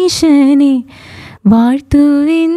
ഈശനെ വാഴ്ത്തുവിൻ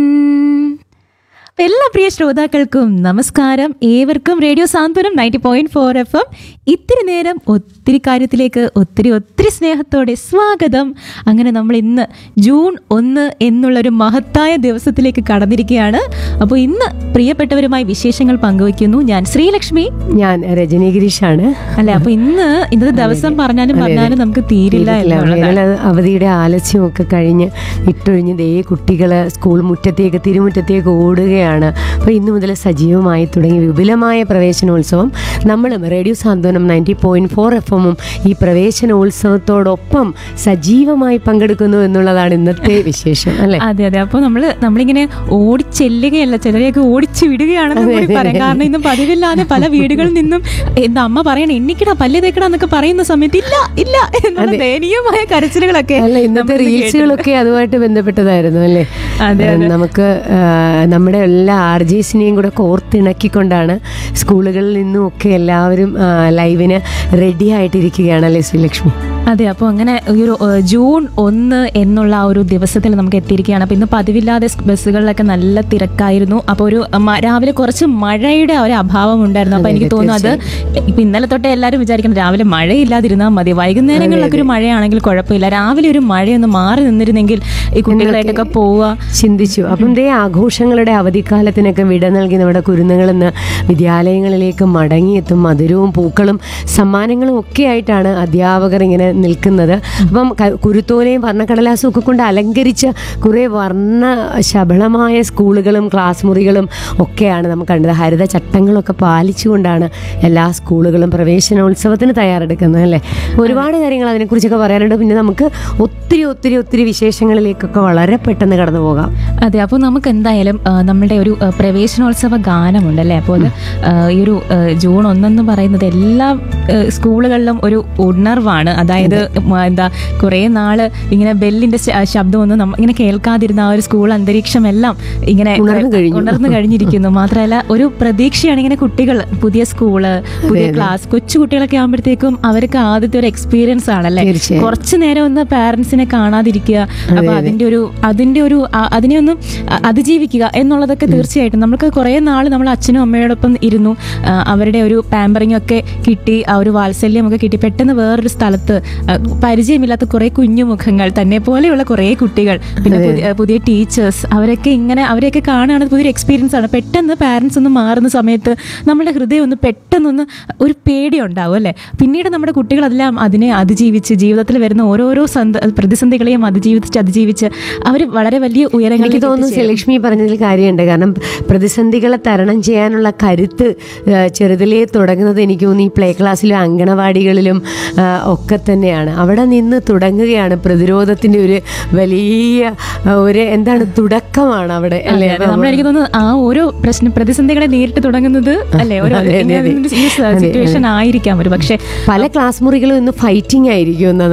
എല്ലാ പ്രിയ ശ്രോതാക്കൾക്കും നമസ്കാരം ഏവർക്കും radio Santhwanam ninety point four F M ഇത്തിരി നേരം ഒത്തിരി കാര്യത്തിലേക്ക് ഒത്തിരി ഒത്തിരി സ്നേഹത്തോടെ സ്വാഗതം അങ്ങനെ നമ്മൾ ഇന്ന് ജൂൺ ഒന്ന് എന്നുള്ളൊരു മഹത്തായ ദിവസത്തിലേക്ക് കടന്നിരിക്കുകയാണ് അപ്പോൾ ഇന്ന് പ്രിയപ്പെട്ടവരുമായി വിശേഷങ്ങൾ പങ്കുവയ്ക്കുന്നു ഞാൻ ശ്രീലക്ഷ്മി ഞാൻ രജനി ഗിരീഷാണ് അല്ലെ അപ്പൊ ഇന്ന് ഇന്നത്തെ ദിവസം പറഞ്ഞാലും പറഞ്ഞാലും നമുക്ക് തീരില്ല എന്നുള്ളതാണ് വേനൽ അവധിയുടെ ആലസ്യമൊക്കെ കഴിഞ്ഞ് ഇട്ടൊഴിഞ്ഞ് ദേ കുട്ടികള് സ്കൂൾ മുറ്റത്തേക്ക് തിരുമുറ്റത്തേക്ക് ഓടുകയാണ് അപ്പോൾ ഇന്നു മുതൽ സജീവമായി തുടങ്ങി വിപുലമായ പ്രവേശനോത്സവം നമ്മളും radio Santhwanam ninety point four F എമ്മും ഈ പ്രവേശനോത്സവത്തോടൊപ്പം സജീവമായി പങ്കെടുക്കുന്നു എന്നുള്ളതാണ് ഇന്നത്തെ വിശേഷം അല്ലെ അതെ അതെ അപ്പൊ നമ്മള് നമ്മളിങ്ങനെ ഓടിച്ചെല്ലുകയല്ല ചിലരെയൊക്കെ ഓടിച്ചു വിടുകയാണെന്ന് കൂടി പറയാം കാരണം ഇന്ന് പതിവില്ലാതെ പല വീടുകളിൽ നിന്നും എന്താ അമ്മ പറയണ എണ്ണിക്കടാ പല്ല് തേക്കടാ എന്നൊക്കെ പറയുന്ന സമയത്ത് ഇല്ല ഇല്ല എന്നുള്ള ദയനീയമായ കരച്ചിലുകളൊക്കെ അല്ല ഇന്നത്തെ നമ്മളിന്ന് റീൽസുകളൊക്കെ അതുമായിട്ട് ബന്ധപ്പെട്ടതായിരുന്നു അല്ലേ അതെ, ഏഹ് നമുക്ക് ഏഹ് നമ്മുടെ എല്ലാ ആർ ജെസിനെയും കൂടെ കോർത്തിണക്കിക്കൊണ്ടാണ് സ്കൂളുകളിൽ നിന്നും ഒക്കെ എല്ലാവരും ഏഹ് ലൈവിന് റെഡി ആയിട്ടിരിക്കുകയാണ് അല്ലേ ശ്രീലക്ഷ്മി അതെ അപ്പോൾ അങ്ങനെ ഈ ഒരു ഏഹ്, ജൂൺ ഒന്ന് എന്നുള്ള ആ ഒരു ദിവസത്തിൽ നമുക്ക് എത്തിയിരിക്കുകയാണ് അപ്പോൾ ഇന്ന് പതിവില്ലാതെ സ് ബസ്സുകളിലൊക്കെ നല്ല തിരക്കായിരുന്നു അപ്പോൾ ഒരു മ- രാവിലെ കുറച്ച് മഴയുടെ ആ ഒരു അഭാവം ഉണ്ടായിരുന്നു അപ്പോൾ എനിക്ക് തോന്നുന്നു അത് ഇപ്പം ഇന്നലെ തൊട്ടേ എല്ലാവരും വിചാരിക്കണം രാവിലെ മഴയില്ലാതിരുന്നാൽ മതി വൈകുന്നേരങ്ങളിലൊക്കെ ഒരു മഴയാണെങ്കിൽ കുഴപ്പമില്ല രാവിലെ ഒരു മഴയൊന്ന് മാറി നിന്നിരുന്നെങ്കിൽ ഈ കുട്ടികളായിട്ടൊക്കെ പോവുക ചിന്തിച്ചു അപ്പം ദേ ആഘോഷങ്ങളുടെ അവധിക്കാലത്തിനൊക്കെ വിട നൽകി നമ്മുടെ കുരുന്നുകൾ ഇന്ന് വിദ്യാലയങ്ങളിലേക്ക് മടങ്ങിയെത്തും മധുരവും പൂക്കളും സമ്മാനങ്ങളും ഒക്കെ ആയിട്ടാണ് അധ്യാപകർ ഇങ്ങനെ നിൽക്കുന്നത് അപ്പം ക- കുരുത്തോലയും വർണ്ണക്കടലാസും ഒക്കെ കൊണ്ട് അലങ്കരിച്ച കുറേ വർണ്ണ ശബളമായ സ്കൂളുകളും ക്ലാസ് മുറികളും ഒക്കെയാണ് നമുക്ക് കണ്ടത് ഹരിത ചട്ടങ്ങളൊക്കെ പാലിച്ചുകൊണ്ടാണ് എല്ലാ സ്കൂളുകളും പ്രവേശനോത്സവത്തിന് തയ്യാറെടുക്കുന്നത് അല്ലേ ഒരുപാട് കാര്യങ്ങൾ അതിനെക്കുറിച്ചൊക്കെ പറയാനുണ്ട് പിന്നെ നമുക്ക് ഒത്തിരി ഒത്തിരി ഒത്തിരി വിശേഷങ്ങളിലേക്കൊക്കെ വളരെ പെട്ടെന്ന് കടന്നു പോകാം അതെ അപ്പോൾ നമുക്ക് എന്തായാലും ആ, നമ്മുടെ ഒരു ആ, പ്രവേശനോത്സവ ഗാനമുണ്ടല്ലേ അപ്പോൾ അത് ആ, ഈ ഒരു ആ, ജൂൺ ഒന്നെന്ന് പറയുന്നത് എല്ലാ ആ, സ്കൂളുകളിലും ഒരു ഉണർവാണ് അതായത് മ- എന്താ കുറേ നാള് ഇങ്ങനെ ബെല്ലിന്റെ ശ- ശബ്ദമൊന്നും നമ്മ ഇങ്ങനെ കേൾക്കാതിരുന്ന ആ ഒരു സ്കൂൾ അന്തരീക്ഷം എല്ലാം ഇങ്ങനെ ഉണർന്നു കഴിഞ്ഞു. ഉണർന്നു കഴിഞ്ഞിരിക്കുന്നു മാത്രമല്ല ഒരു പ്രതീക്ഷയാണ് ഇങ്ങനെ കുട്ടികൾ പുതിയ സ്കൂള് പുതിയ ക്ലാസ് കൊച്ചു കുട്ടികളൊക്കെ ആകുമ്പോഴത്തേക്കും അവർക്ക് ആദ്യത്തെ ഒരു എക്സ്പീരിയൻസ് ആണല്ലേ തീർച്ചയായും. കുറച്ചു നേരം ഒന്ന് പാരന്റ്സിനെ കാണാതിരിക്കുക അപ്പൊ അതിന്റെ ഒരു അതിന്റെ ഒരു ആ- അതിനെ ഒന്ന് അ- അതിജീവിക്കുക എന്നുള്ളതൊക്കെ തീർച്ചയായിട്ടും നമുക്ക് കുറെ നാൾ നമ്മൾ അച്ഛനും അമ്മയോടൊപ്പം ഇരുന്നു ആ, അവരുടെ ഒരു പാമ്പറിംഗ് ഒക്കെ കിട്ടി ആ ഒരു വാത്സല്യം ഒക്കെ കിട്ടി പെട്ടെന്ന് വേറൊരു സ്ഥലത്ത് ആ, പരിചയമില്ലാത്ത കുറെ കുഞ്ഞു മുഖങ്ങൾ തന്നെ പോലെയുള്ള കുറെ കുട്ടികൾ പിന്നെ പുതിയ- പുതിയ ടീച്ചേഴ്സ് അവരൊക്കെ ഇങ്ങനെ അവരെയൊക്കെ കാണുകയാണെങ്കിൽ പുതിയൊരു എക്സ്പീരിയൻസ് ആണ് പെട്ടെന്ന് പാരന്റ്സ് ഒന്ന് മാറുന്ന സമയത്ത് നമ്മുടെ ഹൃദയം ഒന്ന് പെട്ടെന്നൊന്ന് ഒരു പേടി ഉണ്ടാവും അല്ലേ പിന്നീട് നമ്മുടെ കുട്ടികളെല്ലാം അതിനെ അതിജീവിച്ച് ജീവിതത്തിൽ വരുന്ന ഓരോരോ സന്ധ പ്രതിസന്ധികളെയും അതിജീവിച്ച് അതിജീവിച്ച് അവർ വളരെ വലിയ എനിക്ക് ഉയരങ്ങളിലേക്ക് തോന്നുന്നു എത്തിച്ചേരും. ലക്ഷ്മി പറഞ്ഞതിൽ കാര്യമുണ്ട് കാരണം പ്രതിസന്ധികളെ തരണം ചെയ്യാനുള്ള കരുത്ത് ആ, ചെറുതിലേ തുടങ്ങുന്നത് എനിക്ക് തോന്നുന്നു ഈ പ്ലേ ക്ലാസ്സിലും അങ്കണവാടികളിലും ആ, ഒക്കെ തന്നെയാണ് അവിടെ നിന്ന് തുടങ്ങുകയാണ് പ്രതിരോധത്തിന്റെ ഒരു വലിയ ആ, ഒരു എന്താണ് തുടക്കമാണ് അവിടെ അല്ലേ അതെ, നമ്മൾ എനിക്ക് തോന്നുന്നു ആ ഓരോ പ്രശ്ന പ്രതിസന്ധികളെ നേരിട്ട് തുടങ്ങുന്നത് അല്ലെ ഒരു അതെ, അതെ, അതെ. സിറ്റുവേഷൻ ആയിരിക്കാം ഒരു പക്ഷേ പല ക്ലാസ് മുറികളും ഇന്ന് ഫൈറ്റിംഗ് ആയിരിക്കും എന്നാണ്